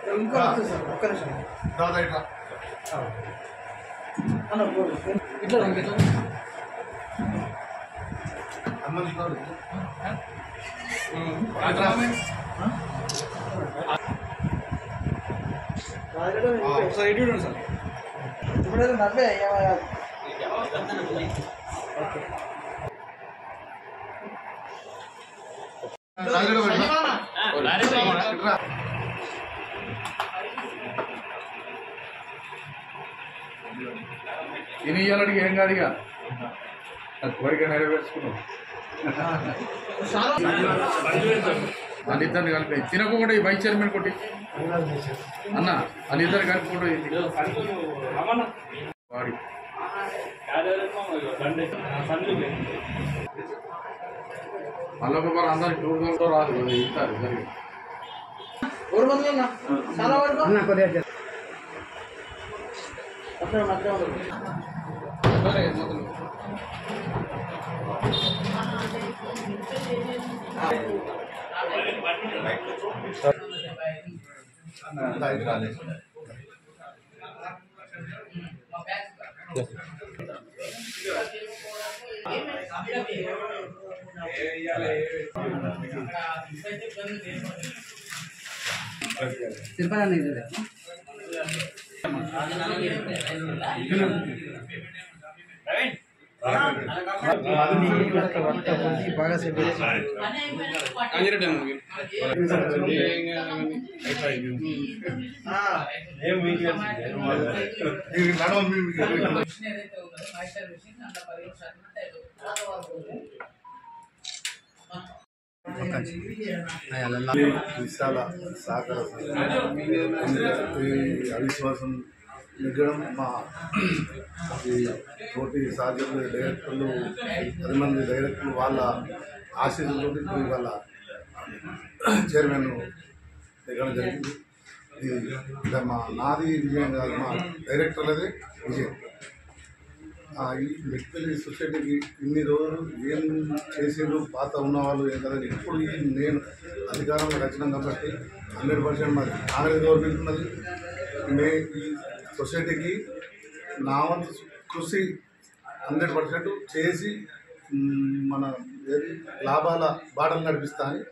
ఇంకో వస్తుంది సార్ ఒక్క నిమిషం దాదా ఇట్లా అన్న పో. ఇట్లా రండి, ఇట్లా అమ్మ చూడాలి రాజగడ ఒకసారి ఇటు చూడండి సార్ ఇప్పుడైతే నవ్వే ఏమయ్యా ఇట్లా ఈయన ఇయ్యాలడికి ఏం కాదు ఇక ఆ కోరిక నెరవేర్చుకున్నావు వాళ్ళిద్దరిని కలిపి తినకుండా ఈ వైస్ చైర్మన్ కొట్టి అన్న వాళ్ళిద్దరు కలిపి ఫోటో వాడి మళ్ళీ ఒకసారి అందరికి టూర్ రాదు ఇస్తారు జరిగి ఎవరు మంది ఉన్నా చాలా వరకు అక్కడ ఉన్న, అక్కడే ఉండదు. బాగా సేపు ఈ నడవ మీ- విశాల సహకార సంఘం. ఈ అవిశ్వాసం నెగ్గడం మా ఈ తోటి సహచరులు డైరెక్టర్లు పది మంది డైరెక్టర్లు వాళ్ళ ఆశీస్సులతో వాళ్ళ చైర్మన్ నెగ్గడం జరిగింది ఇది ఇది మా నాది విజయం కాదు మా డైరెక్టర్లదే విజయం ఆ, ఈ మెట్పల్లి సొసైటీకి ఇన్ని రోజులు ఏం చేసిండ్రు పాత ఉన్న వాళ్ళు ఏం కదా ఇప్పుడు ఈ నేను అధికారంలో వచ్చినాం కాబట్టి హండ్రెడ్ పర్సెంట్ మాది కాంగ్రెస్ గవర్నమెంట్ ఉన్నది మే ఈ సొసైటీకి నా వంతు కృషి హండ్రెడ్ పర్సెంట్ చేసి మ్, మన ఏది లాభాల బాటలు నడిపిస్తా అని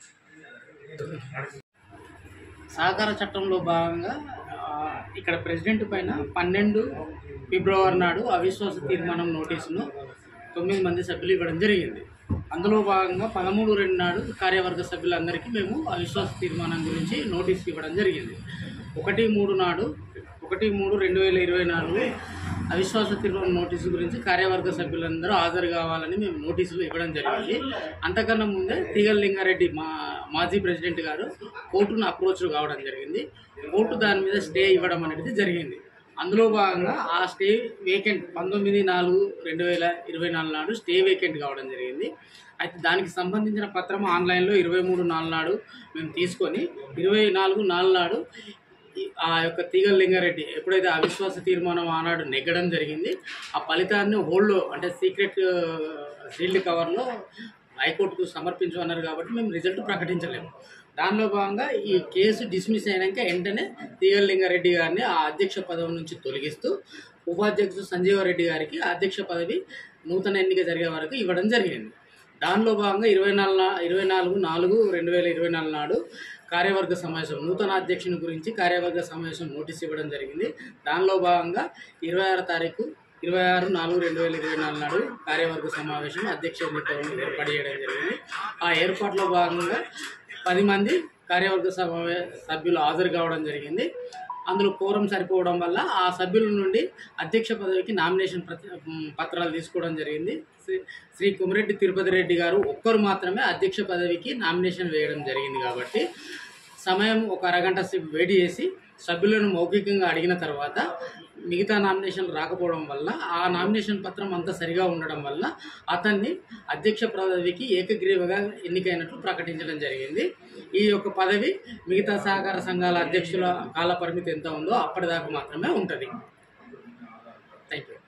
సహకార చట్టంలో భాగంగా ఆ, ఇక్కడ ప్రెసిడెంట్ పైన పన్నెండు ఫిబ్రవరి నాడు అవిశ్వాస తీర్మానం నోటీసును తొమ్మిది మంది సభ్యులు ఇవ్వడం జరిగింది అందులో భాగంగా పదమూడు రెండు నాడు కార్యవర్గ సభ్యులందరికీ మేము అవిశ్వాస తీర్మానం గురించి నోటీస్ ఇవ్వడం జరిగింది ఒకటి మూడు నాడు ఒకటి మూడు రెండు వేల ఇరవై నాలుగు అవిశ్వాస తీర్మానం నోటీసు గురించి కార్యవర్గ సభ్యులందరూ హాజరు కావాలని మేము నోటీసులు ఇవ్వడం జరిగింది అంతకన్నా ముందే తీగల లింగారెడ్డి మా మాజీ ప్రెసిడెంట్ గారు కోర్టును అప్రోచ్ కావడం జరిగింది కోర్టు దాని మీద స్టే ఇవ్వడం అనేది జరిగింది అందులో భాగంగా ఆ స్టే వేకెంట్ పంతొమ్మిది నాలుగు రెండు వేల ఇరవై నాలుగు నాడు స్టే వేకెంట్ కావడం జరిగింది అయితే దానికి సంబంధించిన పత్రం ఆన్లైన్లో ఇరవై మూడు నాలుగు నాడు మేము తీసుకొని ఇరవై నాలుగు నాలుగు నాడు ఈ- ఆ యొక్క తీగల లింగారెడ్డి ఎప్పుడైతే అవిశ్వాస తీర్మానం ఆనాడు నెగ్గడం జరిగింది ఆ ఫలితాన్ని హోల్డ్లో అంటే సీక్రెట్ సీల్డ్ కవర్లో హైకోర్టుకు సమర్పించమన్నారు కాబట్టి మేము రిజల్ట్ ప్రకటించలేము దానిలో భాగంగా ఈ కేసు డిస్మిస్ అయినాక వెంటనే తీగల లింగారెడ్డి గారిని ఆ అధ్యక్ష పదవి నుంచి తొలగిస్తూ ఉపాధ్యక్షుడు సంజీవారెడ్డి గారికి ఆ అధ్యక్ష పదవి నూతన ఎన్నిక జరిగే వరకు ఇవ్వడం జరిగింది దానిలో భాగంగా ఇరవై నాలుగు నా- ఇరవై నాలుగు నాలుగు రెండు వేల ఇరవై నాలుగు నాడు కార్యవర్గ సమావేశం నూతన అధ్యక్షుని గురించి కార్యవర్గ సమావేశం నోటీస్ ఇవ్వడం జరిగింది దానిలో భాగంగా ఇరవై ఆరు తారీఖు ఇరవై ఆరు నాలుగు రెండు వేల ఇరవై నాలుగు నాడు కార్యవర్గ సమావేశం అధ్యక్ష ఎన్నికలను ఏర్పాటు చేయడం జరిగింది ఆ ఏర్పాట్లో భాగంగా పది మంది కార్యవర్గ సమావే సభ్యులు హాజరు కావడం జరిగింది అందులో కోరం సరిపోవడం వల్ల ఆ సభ్యుల నుండి అధ్యక్ష పదవికి నామినేషన్ ప్రతి మ్, పత్రాలు తీసుకోవడం జరిగింది శ్రీ శ్రీ కుమిరెడ్డి తిరుపతి రెడ్డి గారు ఒక్కరు మాత్రమే అధ్యక్ష పదవికి నామినేషన్ వేయడం జరిగింది కాబట్టి సమయం ఒక అరగంట సేపు వెయిట్ చేసి సభ్యులను మౌఖికంగా అడిగిన తర్వాత మిగతా నామినేషన్ రాకపోవడం వల్ల ఆ నామినేషన్ పత్రం అంతా సరిగా ఉండడం వల్ల అతన్ని అధ్యక్ష పదవికి ఏకగ్రీవగా ఎన్నికైనట్లు ప్రకటించడం జరిగింది ఈ యొక్క పదవి మిగతా సహకార సంఘాల అధ్యక్షుల కాల పరిమితి ఎంత ఉందో అప్పటిదాకా మాత్రమే ఉంటుంది థ్యాంక్ యూ